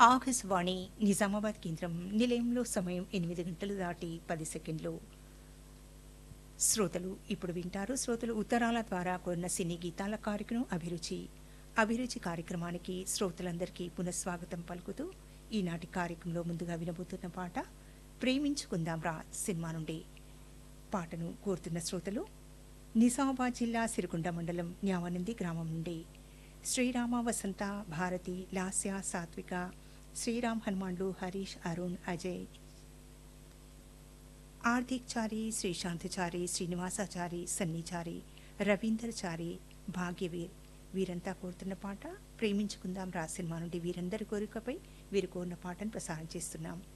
ఆకాశవాణి నిజామాబాద్ కేంద్రం నిలయంలో సమయం ఎనిమిది గంటలు దాటి పది సెకండ్లు శ్రోతలు ఇప్పుడు వింటారు శ్రోతలు ఉత్తరాల ద్వారా కొన్న సినీ గీతాల కార్యక్రమం అభిరుచి అభిరుచి కార్యక్రమానికి శ్రోతలందరికీ పునఃస్వాగతం పలుకుతూ ఈనాటి కార్యక్రమంలో ముందుగా వినబోతున్న పాట ప్రేమించుకుందాం రా సినిమా నుండి పాటను కోరుతున్న శ్రోతలు నిజామాబాద్ జిల్లా సిరికొండ మండలం న్యావానంది గ్రామం నుండి శ్రీరామ వసంత భారతి లాస్య సాత్విక శ్రీరామ్ హనుమాన్లు హరీష్ అరుణ్ అజయ్ ఆర్థిక్ చారి శ్రీశాంతచారి శ్రీనివాసాచారి సన్నిచారి రవీందర్ చారి భాగ్యవీర్ వీరంతా కోరుతున్న పాట ప్రేమించుకుందాం రా సినిమా నుండి వీరందరి కోరికపై వీరు కోరిన పాటను ప్రసారం చేస్తున్నాం